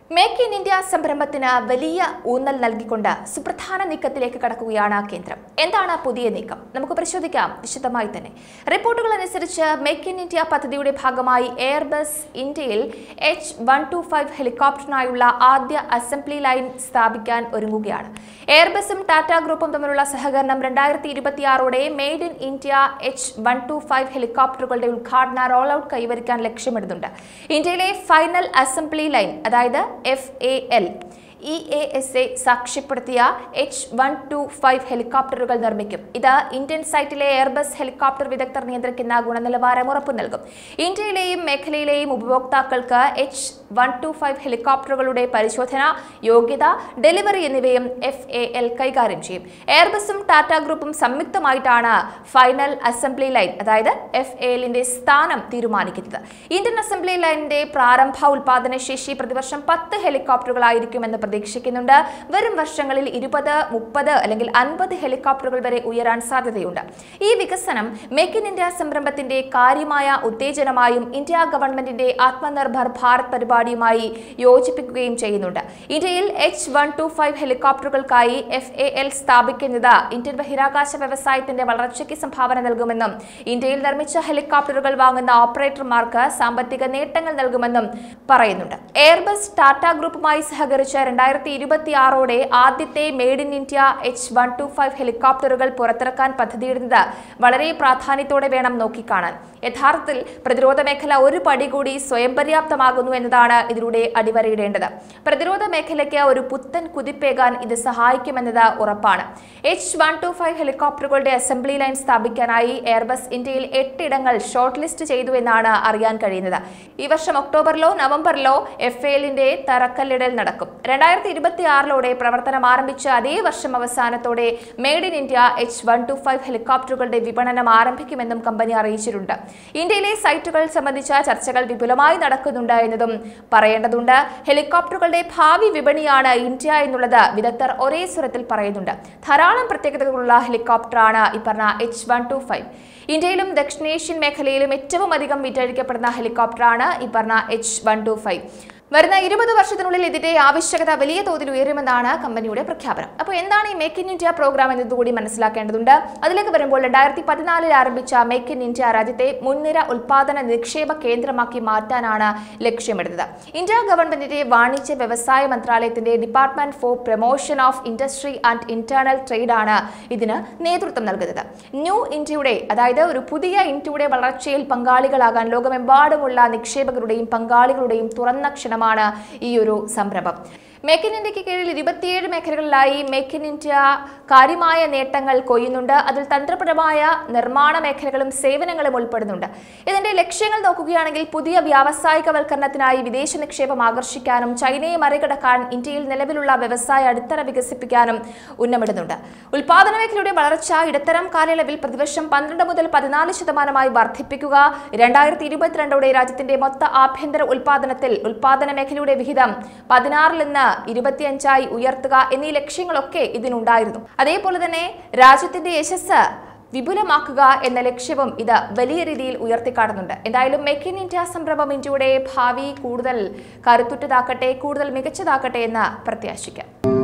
make in India സംരംഭത്തിന് വലിയ ഊന്നൽ നൽകിക്കൊണ്ട് സുപ്രധാന നീക്കത്തിലേക്ക് കടക്കുകയാണ് കേന്ദ്രം എന്താണ് പുതിയ നീക്കം നമുക്ക് പരിശോധിക്കാം വിശദമായി തന്നെ റിപ്പോർട്ടുകൾ അനുസരിച്ച് മേക്ക് ഇൻ ഇന്ത്യ പദ്ധതിയുടെ ഭാഗമായി എയർബസ് ഇന്ത്യയിൽ എച്ച് വൺ ടു ഫൈവ് ഹെലികോപ്റ്ററിനായുള്ള ആദ്യ അസംബ്ലി ലൈൻ സ്ഥാപിക്കാൻ ഒരുങ്ങുകയാണ് എയർബസും ടാറ്റ ഗ്രൂപ്പും തമ്മിലുള്ള സഹകരണം രണ്ടായിരത്തി ഇരുപത്തിയാറോടെ made in India H one two five ഹെലികോപ്റ്ററുകളുടെ ഉദ്ഘാടന റോൾ ഔട്ട് കൈവരിക്കാൻ ലക്ഷ്യമിടുന്നുണ്ട് ഇന്ത്യയിലെ ഫൈനൽ അസംബ്ലി ലൈൻ അതായത് F A L E A S A സാക്ഷ്യപ്പെടുത്തിയ എച്ച് വൺ ടു ഫൈവ് ഹെലികോപ്റ്ററുകൾ നിർമ്മിക്കും ഇത് ഇന്ത്യൻ സൈറ്റിലെ എയർബസ് ഹെലികോപ്റ്റർ വിദഗ്ധർ നിയന്ത്രിക്കുന്ന ഗുണനിലവാരം ഉറപ്പു നൽകും ഇന്ത്യയിലെയും മേഖലയിലെയും ഉപഭോക്താക്കൾക്ക് എച്ച് വൺ ടു ഫൈവ് ഹെലികോപ്റ്ററുകളുടെ പരിശോധന യോഗ്യത ഡെലിവറി എന്നിവയും എഫ് എ എൽ കൈകാര്യം ചെയ്യും എയർബസും ടാറ്റ ഗ്രൂപ്പും സംയുക്തമായിട്ടാണ് ഫൈനൽ അസംബ്ലി ലൈൻ അതായത് എഫ് എ എല്ലിന്റെ സ്ഥാനം തീരുമാനിക്കുന്നത് ഇന്ത്യൻ അസംബ്ലി ലൈനിന്റെ പ്രാരംഭ ഉൽപാദന ശേഷി പ്രതിവർഷം പത്ത് ഹെലികോപ്റ്ററുകളായിരിക്കുമെന്ന് പ്രതീക്ഷിക്കുന്നുണ്ട് വരും വർഷങ്ങളിൽ ഇരുപത് മുപ്പത് അല്ലെങ്കിൽ അൻപത് ഹെലികോപ്റ്ററുകൾ വരെ ഉയരാൻ സാധ്യതയുണ്ട് ഈ വികസനം മേക്ക് ഇൻ ഇന്ത്യ സംരംഭത്തിന്റെ കാര്യമായ ഉത്തേജനമായും ഇന്ത്യ ഗവൺമെന്റിന്റെ ആത്മനിർഭർ ഭാരത് പരിപാടിയുമായി യോജിപ്പിക്കുകയും ചെയ്യുന്നുണ്ട് ഇന്ത്യയിൽ എച്ച് വൺ ടു ഫൈവ് ഹെലികോപ്റ്ററുകൾക്കായി എഫ് എ എൽ സ്ഥാപിക്കുന്നത് ഇന്ത്യൻ ബഹിരാകാശ വ്യവസായത്തിന്റെ വളർച്ചയ്ക്ക് സംഭാവന നൽകുമെന്നും ഇന്ത്യയിൽ നിർമ്മിച്ച ഹെലികോപ്റ്ററുകൾ വാങ്ങുന്ന ഓപ്പറേറ്റർമാർക്ക് സാമ്പത്തിക നേട്ടങ്ങൾ നൽകുമെന്നും പറയുന്നുണ്ട് എയർബസ് ടാറ്റ ഗ്രൂപ്പുമായി സഹകരിച്ച് രണ്ടായിരത്തി ഇരുപത്തി ആറോടെ ആദ്യത്തെ made in India H one two five ഹെലികോപ്റ്ററുകൾ പുറത്തിറക്കാൻ പദ്ധതിയിടുന്നത് വളരെ പ്രാധാന്യത്തോടെ വേണം നോക്കിക്കാണാൻ യഥാർത്ഥത്തിൽ പ്രതിരോധ മേഖല ഒരു പടി കൂടി സ്വയം പര്യാപ്തമാകുന്നു എന്നതാണ് ഇതിലൂടെ അടിവരയിടേണ്ടത് പ്രതിരോധ മേഖലയ്ക്ക് ഒരു പുത്തൻ കുതിപ്പേകാൻ ഇത് സഹായിക്കുമെന്നത് ഉറപ്പാണ് എച്ച് വൺ ടു ഫൈവ് ഹെലികോപ്റ്ററുകളുടെ അസംബ്ലി ലൈൻ സ്ഥാപിക്കാനായി എയർബസ് ഇന്ത്യയിൽ എട്ടിടങ്ങൾ ഷോർട്ട് ലിസ്റ്റ് ചെയ്തു എന്നാണ് അറിയാൻ കഴിയുന്നത് ഈ വർഷം ഒക്ടോബറിലോ നവംബറിലോ എഫ് എല്ലിന്റെ തറക്കല്ലിടൽ നടക്കും രണ്ടായിരത്തി ഇരുപത്തി ആറിലോടെ പ്രവർത്തനം ആരംഭിച്ച അതേ വർഷം അവസാനത്തോടെ made in India H one two five ഹെലികോപ്റ്ററുകളുടെ വിപണനം ആരംഭിക്കുമെന്നും കമ്പനി അറിയിച്ചിട്ടുണ്ട് ഇന്ത്യയിലെ സൈറ്റുകൾ സംബന്ധിച്ച ചർച്ചകൾ വിപുലമായി നടക്കുന്നുണ്ട് എന്നതും പറയേണ്ടതുണ്ട് ഹെലികോപ്റ്ററുകളുടെ ഭാവി വിപണിയാണ് ഇന്ത്യ എന്നുള്ളത് വിദഗ്ധർ ഒരേ സ്വരത്തിൽ പറയുന്നുണ്ട് ധാരാളം പ്രത്യേകതകളുള്ള ഹെലികോപ്റ്ററാണ് ഈ പറഞ്ഞ എച്ച് വൺ ടു ഫൈവ് ഇന്ത്യയിലും ദക്ഷിണേഷ്യൻ മേഖലയിലും ഏറ്റവും അധികം വിറ്റഴിക്കപ്പെടുന്ന ഹെലികോപ്റ്ററാണ് ഈ പറഞ്ഞ എച്ച് വൺ ടു ഫൈവ് വരുന്ന ഇരുപത് വർഷത്തിനുള്ളിൽ ഇതിന്റെ ആവശ്യകത വലിയ തോതിൽ ഉയരുമെന്നാണ് കമ്പനിയുടെ പ്രഖ്യാപനം അപ്പോൾ എന്താണ് ഈ മേക്ക് ഇൻ ഇന്ത്യ പ്രോഗ്രാം എന്നതുകൂടി മനസ്സിലാക്കേണ്ടതുണ്ട് അതിലേക്ക് വരുമ്പോൾ രണ്ടായിരത്തി പതിനാലിൽ ആരംഭിച്ച മേക്ക് ഇൻ ഇന്ത്യ രാജ്യത്തെ മുൻനിര ഉൽപാദന നിക്ഷേപ കേന്ദ്രമാക്കി മാറ്റാനാണ് ലക്ഷ്യമിടുന്നത് ഇന്ത്യ ഗവൺമെന്റിന്റെ വാണിജ്യ വ്യവസായ മന്ത്രാലയത്തിന്റെ department for promotion of industry and internal trade ആണ് ഇതിന് നേതൃത്വം നൽകുന്നത് ന്യൂ ഇന്ത്യയുടെ അതായത് ഒരു പുതിയ ഇന്ത്യയുടെ വളർച്ചയിൽ പങ്കാളികളാകാൻ ലോകമെമ്പാടുമുള്ള നിക്ഷേപകരുടെയും പങ്കാളികളുടെയും തുറന്ന ക്ഷണമാണ് ഈ ഒരു സംരംഭം മേക്ക് ഇൻ ഇന്ത്യക്ക് കീഴിൽ ഇരുപത്തിയേഴ് മേഖലകളിലായി മേക്ക് ഇൻ ഇന്ത്യ കാര്യമായ നേട്ടങ്ങൾ കൊയ്യുന്നുണ്ട് അതിൽ തന്ത്രപരമായ നിർമ്മാണ മേഖലകളും സേവനങ്ങളും ഉൾപ്പെടുന്നുണ്ട് ഇതിന്റെ ലക്ഷ്യങ്ങൾ നോക്കുകയാണെങ്കിൽ പുതിയ വ്യാവസായികവൽക്കരണത്തിനായി വിദേശ നിക്ഷേപം ആകർഷിക്കാനും ചൈനയെ മറികടക്കാൻ ഇന്ത്യയിൽ നിലവിലുള്ള വ്യവസായ അടിത്തറ വികസിപ്പിക്കാനും ഉന്നമിടുന്നുണ്ട് ഉൽപാദന മേഖലയുടെ വളർച്ച ഇടത്തരം കാലയളവിൽ പ്രതിവർഷം പന്ത്രണ്ട് മുതൽ പതിനാല് ശതമാനമായി വർദ്ധിപ്പിക്കുക രണ്ടായിരത്തി ഇരുപത്തിരണ്ടോടെ രാജ്യത്തിന്റെ മൊത്ത ആഭ്യന്തര ഉൽപാദനത്തിൽ ഉൽപാദന മേഖലയുടെ വിഹിതം പതിനാറിൽ നിന്ന് ഇരുപത്തിയഞ്ചായി ഉയർത്തുക എന്നീ ലക്ഷ്യങ്ങളൊക്കെ ഇതിനുണ്ടായിരുന്നു അതേപോലെ തന്നെ രാജ്യത്തിന്റെ യശസ് വിപുലമാക്കുക എന്ന ലക്ഷ്യവും ഇത് വലിയ രീതിയിൽ ഉയർത്തിക്കാട്ടുന്നുണ്ട് എന്തായാലും മേക്ക് ഇൻ ഇന്ത്യ സംരംഭം ഇന്ത്യയുടെ ഭാവി കൂടുതൽ കരുത്തുറ്റതാക്കട്ടെ കൂടുതൽ മികച്ചതാക്കട്ടെ എന്ന് പ്രത്യാശിക്കാം